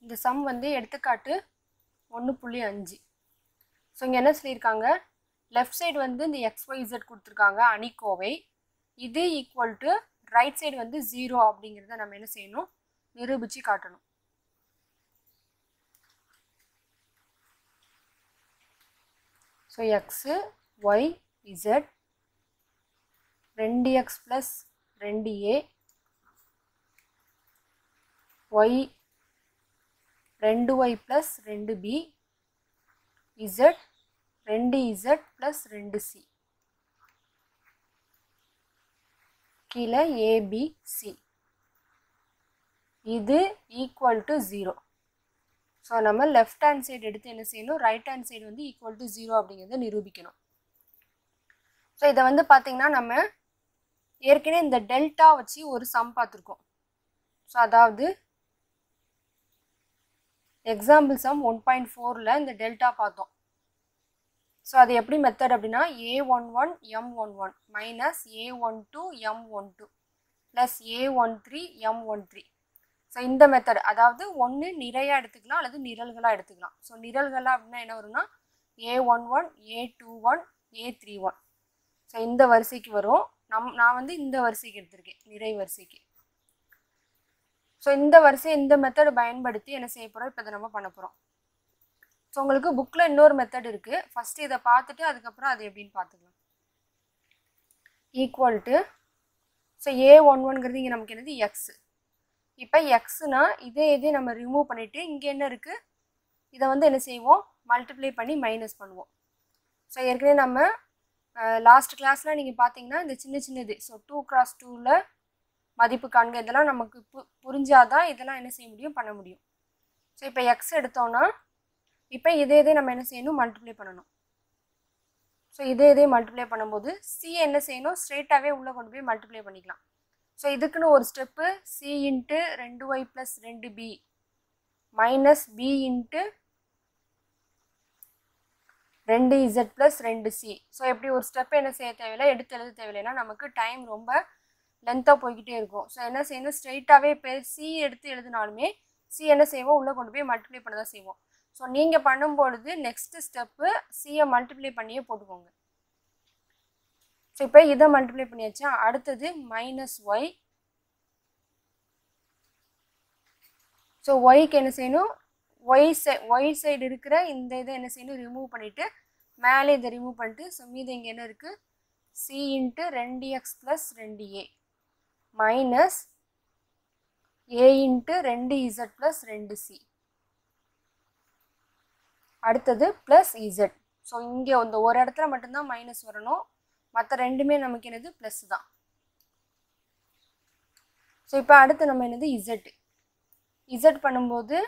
இந்த சம் வந்து எடுத்துக்காட்டு ஒன்று புள்ளி அஞ்சு ஸோ இங்கே என்ன சொல்லியிருக்காங்க லெஃப்ட் சைடு வந்து இந்த எக்ஸ்ஒய்இசட் கொடுத்துருக்காங்க அணிக்கோவை இது ஈக்குவல் டு ரைட் சைடு வந்து ஜீரோ அப்படிங்கிறத நம்ம என்ன செய்யணும் நிரூபித்து காட்டணும் ஸோ எக்ஸு ஒய் இசட் ரெண்டு எக்ஸ் ப்ளஸ் ரெண்டு ஏ ஒய் ரெண்டு ஒய் ப்ளஸ் ரெண்டு பி இசட் ரெண்டு இசட் ப்ளஸ் ரெண்டு சி கீழே ஏபிசி இது ஈக்குவல் டு ஜீரோ ஸோ நம்ம லெஃப்ட் ஹேண்ட் சைடு எடுத்து என்ன செய்யணும் ரைட் ஹேண்ட் சைடு வந்து ஈக்குவல் டு ஜீரோ அப்படிங்கிறத நிரூபிக்கணும் ஸோ இதை வந்து பார்த்திங்கன்னா நம்ம ஏற்கனவே இந்த டெல்டா வச்சு ஒரு சம் பார்த்துருக்கோம் ஸோ அதாவது எக்ஸாம்பிள் சம் ஒன் பாயிண்ட் ஃபோரில் இந்த டெல்டா பார்த்தோம் ஸோ அது எப்படி மெத்தட் அப்படின்னா a one one M one one minus a one two M one two plus a one three M one three so இந்த மெத்தட் அதாவது ஒன்று நிறையா எடுத்துக்கலாம் அல்லது நிரல்களாக எடுத்துக்கலாம் ஸோ நிரல்களாக அப்படின்னா என்ன வரும்னா a one one a two one a three one so இந்த வரிசைக்கு வரும் நம் நான் வந்து இந்த வரிசைக்கு எடுத்திருக்கேன் நிறை வரிசைக்கு ஸோ இந்த வரிசை இந்த மெத்தட் பயன்படுத்தி என்ன செய்ய போகிறோம் இப்போ இதை நம்ம பண்ண போகிறோம் ஸோ உங்களுக்கு புக்கில் இன்னொரு மெத்தட் இருக்குது ஃபஸ்ட்டு இதை பார்த்துட்டு அதுக்கப்புறம் அது எப்படின்னு பார்த்துக்கலாம் equal to so a one ஒன்ங்கிறது இங்கே நமக்கு என்னது எக்ஸு இப்போ எக்ஸ்னா இதே இதே நம்ம ரிமூவ் பண்ணிவிட்டு இங்கே என்ன இருக்குது இதை வந்து என்ன செய்வோம் மல்டிப்ளை பண்ணி மைனஸ் பண்ணுவோம் ஸோ ஏற்கனவே நம்ம லாஸ்ட் கிளாஸில் நீங்கள் பார்த்தீங்கன்னா இந்த சின்ன சின்னது ஸோ டூ கிராஸ் டூவில் மதிப்பு காண்க இதெல்லாம் நமக்கு பு புரிஞ்சாதான் இதெல்லாம் என்ன செய்ய முடியும் பண்ண முடியும் ஸோ இப்போ எக்ஸ் எடுத்தோன்னா இப்போ இதே இதே நம்ம என்ன செய்யணும் மல்டிப்ளை பண்ணணும் ஸோ இதே இதே மல்டிப்ளை பண்ணும்போது சி என்ன செய்யணும் ஸ்ட்ரெயிட்டாகவே உள்ளே கொண்டு போய் மல்டிப்ளை பண்ணிக்கலாம் ஸோ இதுக்குன்னு ஒரு ஸ்டெப்பு சி இன்ட்டு ரெண்டு ஒய் ப்ளஸ் ரெண்டு பி மைனஸ் பி இன்ட்டு ரெண்டு இசட் ப்ளஸ் ரெண்டு சி ஸோ எப்படி ஒரு ஸ்டெப் என்ன செய்ய தேவையில்லை எடுத்து எழுத தேவையில்லைன்னா நமக்கு டைம் ரொம்ப லென்த்தாக போய்கிட்டே இருக்கும் ஸோ என்ன செய்யணும் ஸ்ட்ரெயிட்டாகவே இப்போ சி எடுத்து எழுதினாலுமே சி என்ன செய்வோம் உள்ளே கொண்டு போய் மல்டிப்ளை பண்ண தான் செய்வோம் ஸோ நீங்கள் பண்ணும்பொழுது நெக்ஸ்ட்டு ஸ்டெப்பு சியை மல்டிப்ளை பண்ணியே போட்டுக்கோங்க ஸோ இப்போ இதை மல்டிப்ளை பண்ணியாச்சா அடுத்தது மைனஸ் ஒய் ஸோ ஒய்க்கு என்ன செய்யணும் ஒய் சை ஒய் சைடு இருக்கிற இந்த இதை என்ன செய்யணும் ரிமூவ் பண்ணிவிட்டு மேலே இதை ரிமூவ் பண்ணிட்டு ஸோ மீது இங்கே என்ன இருக்குது சி இன்ட்டு ரெண்டு எக்ஸ் ப்ளஸ் ரெண்டு ஏ மைனஸ் ஏ இன்ட்டு ரெண்டு இசட் ப்ளஸ் ரெண்டு சி அடுத்தது ப்ளஸ் இசட் ஸோ இங்கே இந்த ஒரு இடத்துல மட்டும்தான் மைனஸ் வரணும் மற்ற ரெண்டுமே நமக்கு என்னது ப்ளஸ் தான் ஸோ இப்போ அடுத்து நம்ம என்னது இசட் இசட் பண்ணும்போது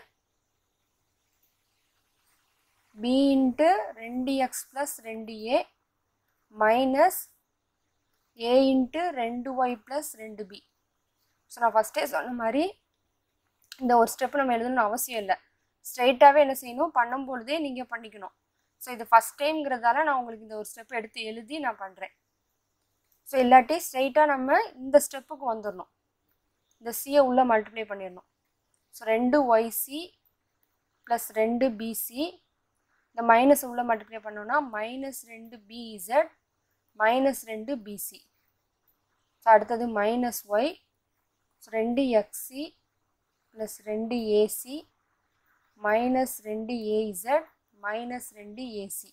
பி இன்ட்டு ரெண்டு எக்ஸ் ப்ளஸ் ரெண்டு ஏ மைனஸ் ஏ இன்ட்டு ரெண்டு ஒய் ப்ளஸ் ரெண்டு பி ஸோ நான் ஃபஸ்ட்டே சொன்ன மாதிரி இந்த ஒரு ஸ்டெப் நம்ம எழுதணும்னு அவசியம் இல்லை ஸ்ட்ரைட்டாகவே என்ன செய்யணும் பண்ணும்பொழுதே நீங்கள் பண்ணிக்கணும் ஸோ இது ஃபஸ்ட் டைம்ங்கிறதால நான் உங்களுக்கு இந்த ஒரு ஸ்டெப் எடுத்து எழுதி நான் பண்ணுறேன் ஸோ இல்லாட்டி ஸ்ட்ரைட்டாக நம்ம இந்த ஸ்டெப்புக்கு வந்துடணும் இந்த சியை உள்ளே மல்டிப்ளை பண்ணிடணும் ஸோ ரெண்டு ஒய்சி ப்ளஸ் ரெண்டு பிசி இந்த மைனஸ் உள்ளே மல்டிப்ளை பண்ணோன்னா மைனஸ் ரெண்டு பிஇசட் மைனஸ் ரெண்டு பிசி ஸோ அடுத்தது மைனஸ் ஒய் ஸோ ரெண்டு எக்ஸி ப்ளஸ் ரெண்டு ஏசி மைனஸ் ரெண்டு ஏஇசட் மைனஸ் ரெண்டு ஏசி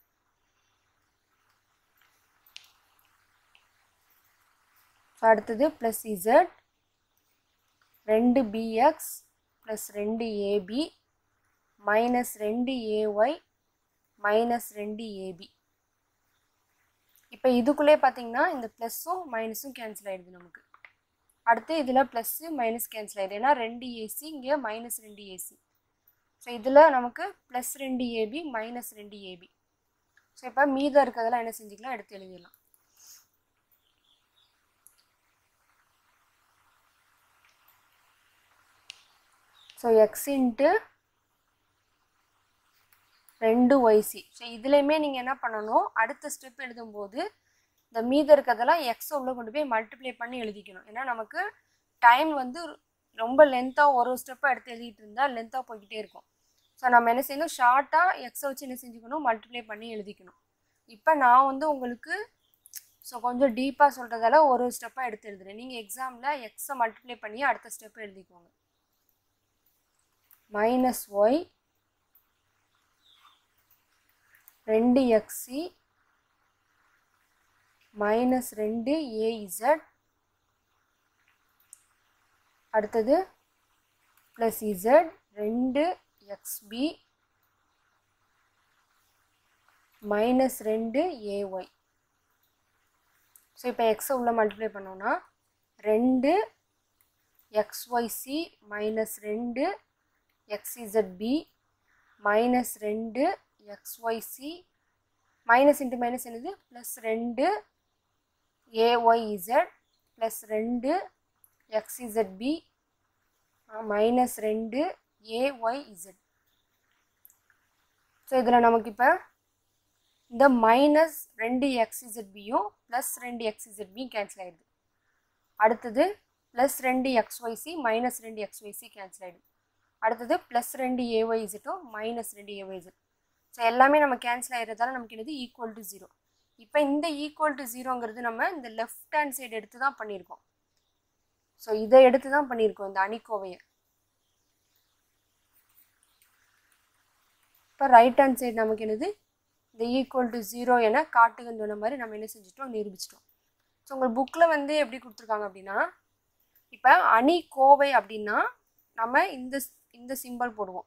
ஸோ அடுத்தது ப்ளஸ் இசட் ரெண்டு பிஎக்ஸ் ப்ளஸ் ரெண்டு ஏபி மைனஸ் ரெண்டு ஏஒய் மைனஸ் ரெண்டு ஏபி இப்போ இதுக்குள்ளே பார்த்தீங்கன்னா இந்த ப்ளஸ்ஸும் மைனஸும் கேன்சல் ஆகிடுது நமக்கு அடுத்து இதில் ப்ளஸ்ஸு மைனஸ் கேன்சல் ஆகிடுது ஏன்னா ரெண்டு ஏசி இங்கே மைனஸ் ரெண்டு ஏசி ஸோ இதில் நமக்கு ப்ளஸ் ரெண்டு ஏபி மைனஸ் ரெண்டு ஏபி ஸோ இப்போ மீதம் இருக்கிறதெல்லாம் என்ன செஞ்சுக்கலாம் எடுத்து எழுதிடலாம் ஸோ எக்ஸ் இன்ட்டு ரெண்டு ஒய்சி ஸோ இதுலேயுமே நீங்கள் என்ன பண்ணணும் அடுத்த ஸ்டெப் எழுதும்போது இந்த மீதம் இருக்கிறதெல்லாம் எக்ஸை உள்ளே கொண்டு போய் மல்டிப்ளை பண்ணி எழுதிக்கணும் ஏன்னா நமக்கு டைம் வந்து ரொம்ப லென்த்தாக ஒரு ஸ்டெப்பாக எடுத்து எழுதிட்டு இருந்தால் லென்த்தாக போய்கிட்டே இருக்கும் ஸோ நம்ம என்ன செய்யணும் ஷார்ட்டாக எக்ஸை வச்சு என்ன செஞ்சுக்கணும் மல்டிப்ளை பண்ணி எழுதிக்கணும் இப்போ நான் வந்து உங்களுக்கு ஸோ கொஞ்சம் டீப்பாக சொல்கிறதால ஒரு ஸ்டெப்பாக எடுத்து எழுதுறேன் நீங்கள் எக்ஸாமில் எக்ஸை மல்டிப்ளை பண்ணி அடுத்த ஸ்டெப்பை எழுதிக்கோங்க மைனஸ் ஒய் ரெண்டு எக்ஸி மைனஸ் ரெண்டு ஏஇசட் அடுத்தது ப்ளஸ் இசட் ரெண்டு எக்ஸ்பி மைனஸ் ரெண்டு ஏஒய் ஸோ இப்போ எக்ஸை உள்ள மல்டிப்ளை பண்ணோன்னா ரெண்டு எக்ஸ்ஒய்சி மைனஸ் ரெண்டு எக்ஸ்இசட்பி மைனஸ் ரெண்டு எக்ஸ்ஒய்சி மைனஸ் இன்ட்டு மைனஸ் என்னது ப்ளஸ் ரெண்டு ஏஒய்இசட் ப்ளஸ் ரெண்டு எக்ஸ்இசட்பி மைனஸ் ரெண்டு ஏஒய்இசட் ஸோ இதில் நமக்கு இப்போ இந்த மைனஸ் ரெண்டு எக்ஸ்இசட்பியும் ப்ளஸ் ரெண்டு எக்ஸ்இசட்பியும் கேன்சல் ஆகிடுது அடுத்தது ப்ளஸ் ரெண்டு எக்ஸ்ஒய்சி மைனஸ் ரெண்டு எக்ஸ்ஒய்சி கேன்சல் ஆகிடுது அடுத்தது ப்ளஸ் ரெண்டு ஏஒய்இசட்டும் மைனஸ் ரெண்டு ஏஒய்இசட் ஸோ எல்லாமே நம்ம கேன்சல் ஆகிறதால நமக்கு என்னது ஈக்குவல் டு ஜீரோ இப்போ இந்த ஈக்குவல் டு ஜீரோங்கிறது நம்ம இந்த லெஃப்ட் ஹேண்ட் சைடு எடுத்து தான் பண்ணியிருக்கோம் ஸோ இதை எடுத்து தான் பண்ணியிருக்கோம் இந்த அணிக்கோவையை இப்போ ரைட் ஹேண்ட் சைடு நமக்கு என்னது இந்த ஈக்குவல் டு ஜீரோ என காட்டுகன்னு சொன்ன மாதிரி நம்ம என்ன செஞ்சிட்டோம் நிரூபிச்சிட்டோம் ஸோ உங்கள் புக்கில் வந்து எப்படி கொடுத்துருக்காங்க அப்படின்னா இப்போ அணி கோவை அப்படின்னா நம்ம இந்த இந்த சிம்பிள் போடுவோம்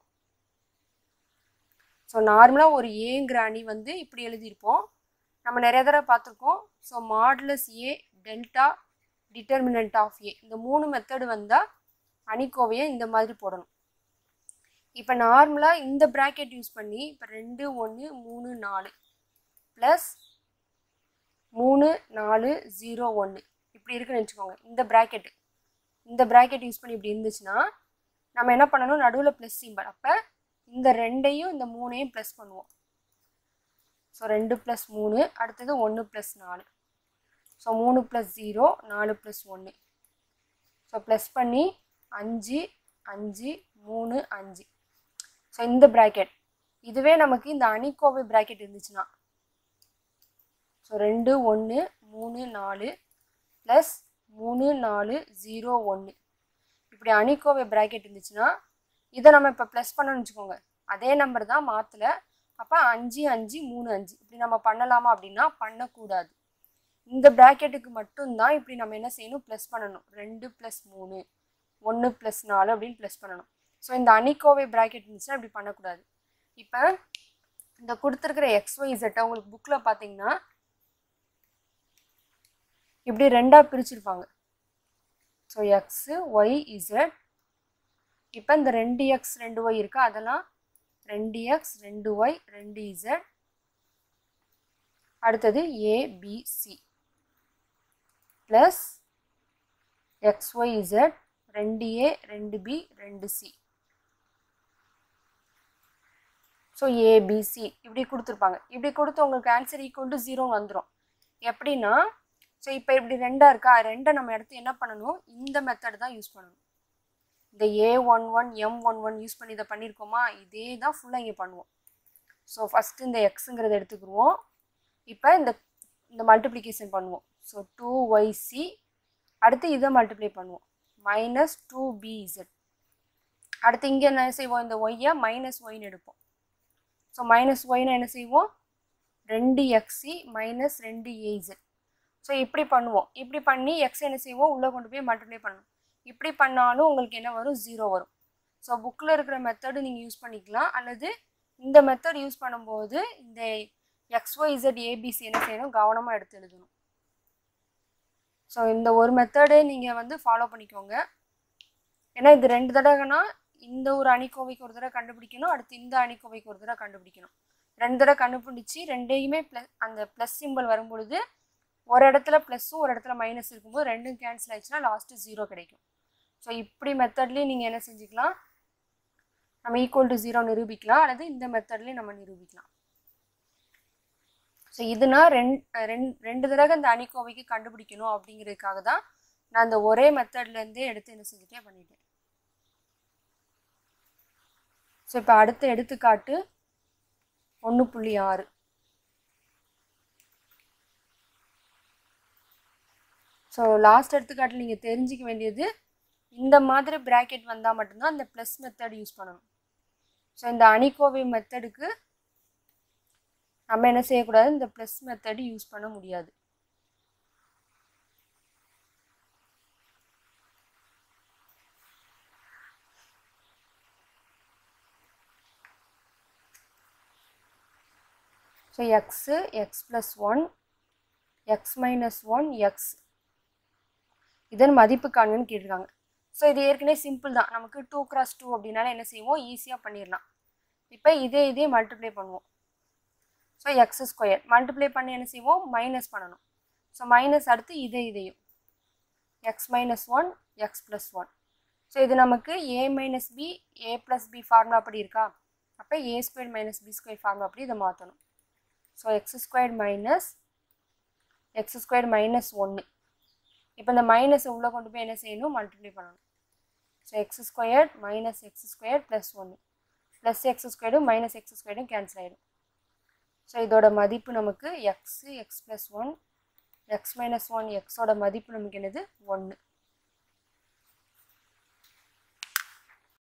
ஸோ நார்மலாக ஒரு ஏங்கிற அணி வந்து இப்படி எழுதியிருப்போம் நம்ம நிறைய தடவை பார்த்துருக்கோம் so modulus A delta determinant of A இந்த மூணு மெத்தடு வந்தால் அணிக்கோவையை இந்த மாதிரி போடணும் இப்போ நார்மலாக இந்த ப்ராக்கெட் யூஸ் பண்ணி இப்போ ரெண்டு ஒன்று மூணு நாலு ப்ளஸ் மூணு நாலு ஜீரோ ஒன்று இப்படி இருக்குன்னு வச்சுக்கோங்க இந்த ப்ராக்கெட்டு இந்த ப்ராக்கெட் யூஸ் பண்ணி இப்படி இருந்துச்சுன்னா நம்ம என்ன பண்ணணும் நடுவில் ப்ளஸ் சிம்பல் அப்போ இந்த ரெண்டையும் இந்த மூணையும் ப்ளஸ் பண்ணுவோம் ஸோ ரெண்டு ப்ளஸ் மூணு அடுத்தது ஒன்று ப்ளஸ் நாலு ஸோ மூணு ப்ளஸ் ஜீரோ நாலு ப்ளஸ் ஒன்று ஸோ ப்ளஸ் பண்ணி அஞ்சு அஞ்சு மூணு அஞ்சு ஸோ இந்த ப்ராக்கெட் இதுவே நமக்கு இந்த அணிக்கோவை ப்ராக்கெட் இருந்துச்சுன்னா ஸோ ரெண்டு ஒன்று மூணு நாலு ப்ளஸ் மூணு நாலு ஜீரோ ஒன்று இப்படி அணிக்கோவை ப்ராக்கெட் இருந்துச்சுன்னா இதை நம்ம இப்போ ப்ளஸ் பண்ணணும்னு வச்சுக்கோங்க அதே நம்பர் தான் மாற்றலை அப்போ அஞ்சு அஞ்சு மூணு அஞ்சு இப்படி நம்ம பண்ணலாமா அப்படின்னா பண்ணக்கூடாது இந்த ப்ராக்கெட்டுக்கு மட்டும்தான் இப்படி நம்ம என்ன செய்யணும் ப்ளஸ் பண்ணணும் ரெண்டு ப்ளஸ் மூணு ஒன்று ப்ளஸ் நாலு அப்படின்னு ப்ளஸ் பண்ணணும் ஸோ இந்த அணிக்கோவை ப்ராக்கெட் இருந்துச்சுன்னா இப்படி பண்ணக்கூடாது இப்போ இந்த கொடுத்துருக்கிற எக்ஸ்ஒய் செட்டை உங்களுக்கு புக்கில் பார்த்தீங்கன்னா இப்படி ரெண்டாக பிரிச்சிருப்பாங்க ஸோ எக்ஸு ஒய் இசட் இப்போ இந்த ரெண்டு எக்ஸ் ரெண்டு ஒய் இருக்கா அதெல்லாம் ரெண்டு எக்ஸ் ரெண்டு ஒய் ரெண்டு இசட் அடுத்தது ஏபிசி ப்ளஸ் எக்ஸ்ஒய் இசட் ரெண்டு ஏ ரெண்டு பி ரெண்டு சி ஸோ ஏபிசி இப்படி கொடுத்துருப்பாங்க இப்படி கொடுத்து உங்களுக்கு ஆன்சர் ஈக்குவல் டு ஜீரோ வந்துடும் எப்படின்னா ஸோ இப்போ இப்படி ரெண்டாக இருக்கா ரெண்டை நம்ம எடுத்து என்ன பண்ணணும் இந்த மெத்தட் தான் யூஸ் பண்ணணும் இந்த a one one M one one use பண்ணி இதை பண்ணியிருக்கோமா இதே தான் ஃபுல்லாக இங்கே பண்ணுவோம் ஸோ ஃபஸ்ட்டு இந்த எக்ஸுங்கிறத எடுத்துக்கிடுவோம் இப்போ இந்த இந்த மல்டிப்ளிகேஷன் பண்ணுவோம் ஸோ டூ ஒய் சி அடுத்து இதை மல்டிப்ளை பண்ணுவோம் மைனஸ் டூ பிஇசட் அடுத்து இங்கே என்ன செய்வோம் இந்த ஒய்யை மைனஸ் ஒய்னு எடுப்போம் ஸோ மைனஸ் ஒய்னா என்ன செய்வோம் ரெண்டு எக்ஸி மைனஸ் ரெண்டு ஏஇசட் ஸோ இப்படி பண்ணுவோம் இப்படி பண்ணி எக்ஸ் என்ன செய்வோம் உள்ளே கொண்டு போய் மல்டிப்ளை பண்ணணும் இப்படி பண்ணாலும் உங்களுக்கு என்ன வரும் ஜீரோ வரும் ஸோ புக்கில் இருக்கிற மெத்தடு நீங்கள் யூஸ் பண்ணிக்கலாம் அல்லது இந்த மெத்தட் யூஸ் பண்ணும்போது இந்த எக்ஸ்ஒய்இசட் ஏபிசி என்ன செய்யணும் கவனமாக எடுத்து எழுதணும் ஸோ இந்த ஒரு மெத்தடே நீங்கள் வந்து ஃபாலோ பண்ணிக்கோங்க ஏன்னா இது ரெண்டு தடவைனா இந்த ஒரு அணிக்கோவைக்கு ஒரு தடவை கண்டுபிடிக்கணும் அடுத்து இந்த அணிக்கோவைக்கு ஒரு தடவை கண்டுபிடிக்கணும் ரெண்டு தடவை கண்டுபிடிச்சி ரெண்டையுமே ப்ளஸ் அந்த ப்ளஸ் சிம்பிள் வரும்பொழுது ஒரு இடத்துல ப்ளஸ்ஸும் ஒரு இடத்துல மைனஸ் இருக்கும்போது ரெண்டும் கேன்சல் ஆயிடுச்சுன்னா லாஸ்ட்டு ஜீரோ கிடைக்கும் ஸோ இப்படி மெத்தட்லேயும் நீங்கள் என்ன செஞ்சுக்கலாம் நம்ம ஈக்குவல் டு ஜீரோ நிரூபிக்கலாம் அல்லது இந்த மெத்தட்லேயும் நம்ம நிரூபிக்கலாம் ஸோ இதுனா ரெண்டு ரெண்டு ரெண்டு தடவை இந்த அணிக்கோவைக்கு கண்டுபிடிக்கணும் அப்படிங்கிறதுக்காக தான் நான் அந்த ஒரே மெத்தட்லேருந்தே எடுத்து என்ன செஞ்சுட்டே பண்ணிட்டேன் ஸோ இப்போ அடுத்த எடுத்துக்காட்டு ஒன்று புள்ளி ஆறு ஸோ லாஸ்ட் எடுத்துக்காட்டில் நீங்கள் தெரிஞ்சிக்க வேண்டியது இந்த மாதிரி ப்ராக்கெட் வந்தால் மட்டும்தான் இந்த ப்ளஸ் மெத்தட் யூஸ் பண்ணணும் ஸோ இந்த அணிக்கோவை மெத்தடுக்கு நம்ம என்ன செய்யக்கூடாது இந்த ப்ளஸ் மெத்தடு யூஸ் பண்ண முடியாது so x x plus one x minus one x இதன் மதிப்பு காணுன்னு கேட்டிருக்காங்க ஸோ இது ஏற்கனவே சிம்பிள் தான் நமக்கு டூ கிராஸ் டூ அப்படின்னால என்ன செய்வோம் ஈஸியாக பண்ணிடலாம் இப்போ இதே இதே மல்டிப்ளை பண்ணுவோம் ஸோ எக்ஸ் ஸ்கொயர் மல்டிப்ளை பண்ணி என்ன செய்வோம் மைனஸ் பண்ணணும் ஸோ மைனஸ் அடுத்து இதே இதையும் x minus one x plus one so இது நமக்கு a minus b a plus b formula அப்படி இருக்கா அப்போ a square minus b square formula அப்படி இதை மாற்றணும் so x square minus x square minus ஒன்று இப்போ இந்த மைனஸ் உள்ளே கொண்டு போய் என்ன செய்யணும் மல்டிப்ளை பண்ணணும் so x square minus x square plus ஒன்று ப்ளஸ் எக்ஸ் ஸ்கொயரும் மைனஸ் எக்ஸ் ஸ்கொயரும் கேன்சல் ஆகிடும் ஸோ இதோட மதிப்பு நமக்கு x x plus one x minus one எக்ஸோட மதிப்பு நமக்கு என்னது ஒன்று